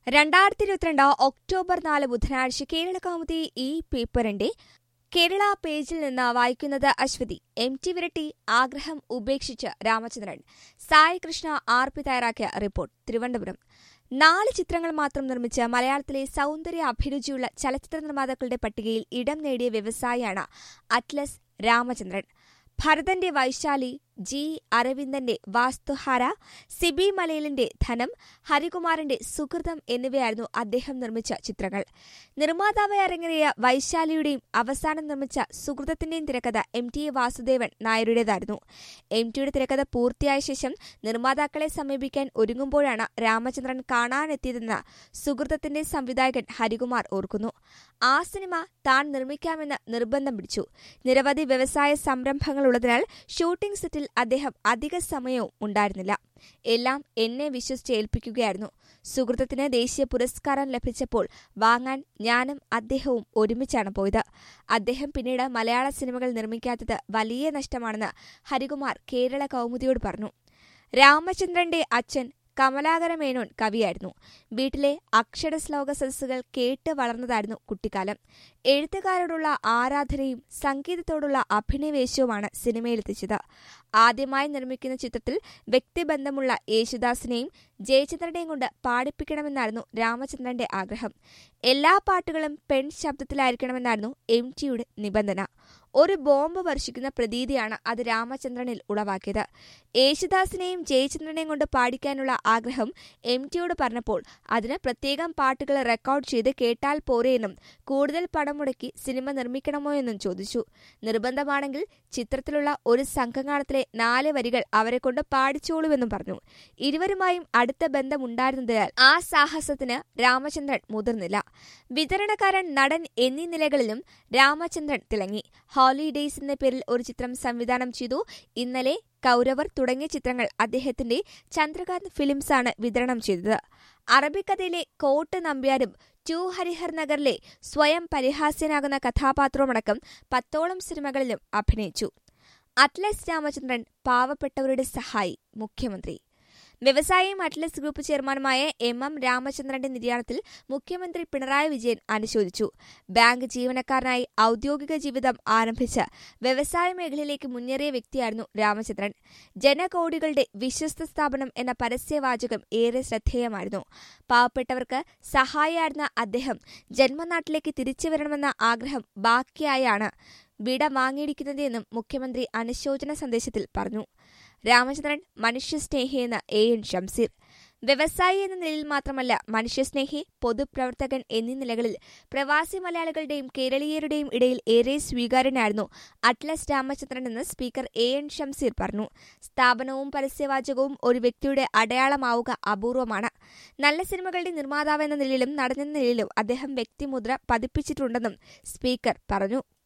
രണ്ടായിരത്തി ഇരുപത്തിരണ്ട് ഒക്ടോബർ നാല് ബുധനാഴ്ച കേരള കൗമുദി ഈ പേപ്പറിന്റെ കേരള പേജിൽ നിന്ന് വായിക്കുന്നത് അശ്വതി എം ടി വിരട്ടി ആഗ്രഹം ഉപേക്ഷിച്ച് രാമചന്ദ്രൻ സായി കൃഷ്ണ ആർ പി തയ്യാറാക്കിയ റിപ്പോർട്ട് തിരുവനന്തപുരം നാല് ചിത്രങ്ങൾ മാത്രം നിർമ്മിച്ച് മലയാളത്തിലെ സൗന്ദര്യ അഭിരുചിയുള്ള ചലച്ചിത്ര നിർമ്മാതാക്കളുടെ പട്ടികയിൽ ഇടം നേടിയ വ്യവസായിയാണ് അറ്റ്ലസ് രാമചന്ദ്രൻ ഭരതന്റെ വൈശാലി ജി അരവിന്ദന്റെ വാസ്തുഹാര സിബി മലയിലിന്റെ ധനം ഹരികുമാറിന്റെ സുഹൃതം എന്നിവയായിരുന്നു അദ്ദേഹം നിർമ്മിച്ച ചിത്രങ്ങൾ നിർമ്മാതാവായി അരങ്ങേറിയ വൈശാലിയുടെയും അവസാനം നിർമ്മിച്ച സുഹൃതത്തിന്റെയും തിരക്കഥ എം ടി എ വാസുദേവൻ നായരുടേതായിരുന്നു എം ടിയുടെ തിരക്കഥ പൂർത്തിയായ ശേഷം നിർമ്മാതാക്കളെ സമീപിക്കാൻ ഒരുങ്ങുമ്പോഴാണ് രാമചന്ദ്രൻ കാണാനെത്തിയതെന്ന് സുഹൃതത്തിന്റെ സംവിധായകൻ ഹരികുമാർ ഓർക്കുന്നു ആ സിനിമ താൻ നിർമ്മിക്കാമെന്ന് നിർബന്ധം പിടിച്ചു നിരവധി വ്യവസായ സംരംഭങ്ങളുള്ളതിനാൽ ഷൂട്ടിംഗ് സെറ്റിൽ അദ്ദേഹം അധിക സമയവും ഉണ്ടായിരുന്നില്ല എല്ലാം എന്നെ വിശ്വസിച്ച് ഏൽപ്പിക്കുകയായിരുന്നു സുഹൃത്തത്തിന് ദേശീയ പുരസ്കാരം ലഭിച്ചപ്പോൾ വാങ്ങാൻ ഞാനും അദ്ദേഹവും ഒരുമിച്ചാണ് പോയത് അദ്ദേഹം പിന്നീട് മലയാള സിനിമകൾ നിർമ്മിക്കാത്തത് വലിയ നഷ്ടമാണെന്ന് ഹരികുമാർ കേരള കൗമുദിയോട് പറഞ്ഞു രാമചന്ദ്രന്റെ അച്ഛൻ കമലാകര മേനോൻ കവിയായിരുന്നു വീട്ടിലെ അക്ഷരശ്ലോക സദസ്സുകൾ കേട്ട് വളർന്നതായിരുന്നു കുട്ടിക്കാലം എഴുത്തുകാരോടുള്ള ആരാധനയും സംഗീതത്തോടുള്ള അഭിനവേശവുമാണ് സിനിമയിലെത്തിച്ചത് ആദ്യമായി നിർമ്മിക്കുന്ന ചിത്രത്തിൽ വ്യക്തിബന്ധമുള്ള യേശുദാസിനെയും ജയചന്ദ്രനെയും കൊണ്ട് പാടിപ്പിക്കണമെന്നായിരുന്നു രാമചന്ദ്രന്റെ ആഗ്രഹം എല്ലാ പാട്ടുകളും പെൺ ശബ്ദത്തിലായിരിക്കണമെന്നായിരുന്നു എം ടിയുടെ നിബന്ധന ഒരു ബോംബ് വർഷിക്കുന്ന പ്രതീതിയാണ് അത് രാമചന്ദ്രനിൽ ഉളവാക്കിയത് യേശുദാസിനെയും ജയചന്ദ്രനെയും കൊണ്ട് പാടിക്കാനുള്ള ആഗ്രഹം എം ടിയോട് പറഞ്ഞപ്പോൾ അതിന് പ്രത്യേകം പാട്ടുകൾ റെക്കോർഡ് ചെയ്ത് കേട്ടാൽ പോരെയെന്നും കൂടുതൽ പണം മുടക്കി സിനിമ നിർമ്മിക്കണമോ എന്നും ചോദിച്ചു നിർബന്ധമാണെങ്കിൽ ചിത്രത്തിലുള്ള ഒരു സംഘഗാനത്തിലെ നാല് വരികൾ അവരെ കൊണ്ട് പാടിച്ചോളുവെന്നും പറഞ്ഞു ഇരുവരുമായും അടുത്ത ബന്ധമുണ്ടായിരുന്നതിനാൽ ആ സാഹസത്തിന് രാമചന്ദ്രൻ മുതിർന്നില്ല വിതരണക്കാരൻ നടൻ എന്നീ നിലകളിലും രാമചന്ദ്രൻ തിളങ്ങി ഹോളിഡേയ്സ് എന്ന പേരിൽ ഒരു ചിത്രം സംവിധാനം ചെയ്തു ഇന്നലെ കൗരവർ തുടങ്ങിയ ചിത്രങ്ങൾ അദ്ദേഹത്തിന്റെ ചന്ദ്രകാന്ത് ഫിലിംസാണ് വിതരണം ചെയ്തത് അറബിക്കഥയിലെ കോട്ട് നമ്പ്യാരും ടു ഹരിഹർ നഗറിലെ സ്വയം പരിഹാസ്യനാകുന്ന കഥാപാത്രവുമടക്കം പത്തോളം സിനിമകളിലും അഭിനയിച്ചു അറ്റ്ലസ് രാമചന്ദ്രൻ പാവപ്പെട്ടവരുടെ സഹായി മുഖ്യമന്ത്രി വ്യവസായിയും അറ്റ്ലസ് ഗ്രൂപ്പ് ചെയർമാനുമായ എം എം രാമചന്ദ്രന്റെ നിര്യാണത്തിൽ മുഖ്യമന്ത്രി പിണറായി വിജയൻ അനുശോചിച്ചു ബാങ്ക് ജീവനക്കാരനായി ഔദ്യോഗിക ജീവിതം ആരംഭിച്ച് വ്യവസായ മേഖലയിലേക്ക് മുന്നേറിയ വ്യക്തിയായിരുന്നു രാമചന്ദ്രൻ ജനകോടികളുടെ വിശ്വസ്ത സ്ഥാപനം എന്ന പരസ്യവാചകം ഏറെ ശ്രദ്ധേയമായിരുന്നു പാവപ്പെട്ടവർക്ക് സഹായിയായിരുന്ന അദ്ദേഹം ജന്മനാട്ടിലേക്ക് തിരിച്ചു വരണമെന്ന ആഗ്രഹം ബാക്കിയായാണ് വിട വാങ്ങിയിരിക്കുന്നതെന്നും മുഖ്യമന്ത്രി അനുശോചന സന്ദേശത്തിൽ പറഞ്ഞു രാമചന്ദ്രൻ മനുഷ്യസ്നേഹിയെന്ന് എ എൻ ഷംസീർ വ്യവസായി എന്ന നിലയിൽ മാത്രമല്ല മനുഷ്യസ്നേഹി പൊതുപ്രവർത്തകൻ എന്നീ നിലകളിൽ പ്രവാസി മലയാളികളുടെയും കേരളീയരുടെയും ഇടയിൽ ഏറെ സ്വീകാര്യനായിരുന്നു അറ്റ്ലസ് രാമചന്ദ്രൻ എന്ന് സ്പീക്കർ എ എൻ ഷംസീർ പറഞ്ഞു സ്ഥാപനവും പരസ്യവാചകവും ഒരു വ്യക്തിയുടെ അടയാളമാവുക അപൂർവമാണ് നല്ല സിനിമകളുടെ നിർമ്മാതാവ് എന്ന നിലയിലും നടനെന്ന നിലയിലും അദ്ദേഹം വ്യക്തിമുദ്ര പതിപ്പിച്ചിട്ടുണ്ടെന്നും സ്പീക്കർ പറഞ്ഞു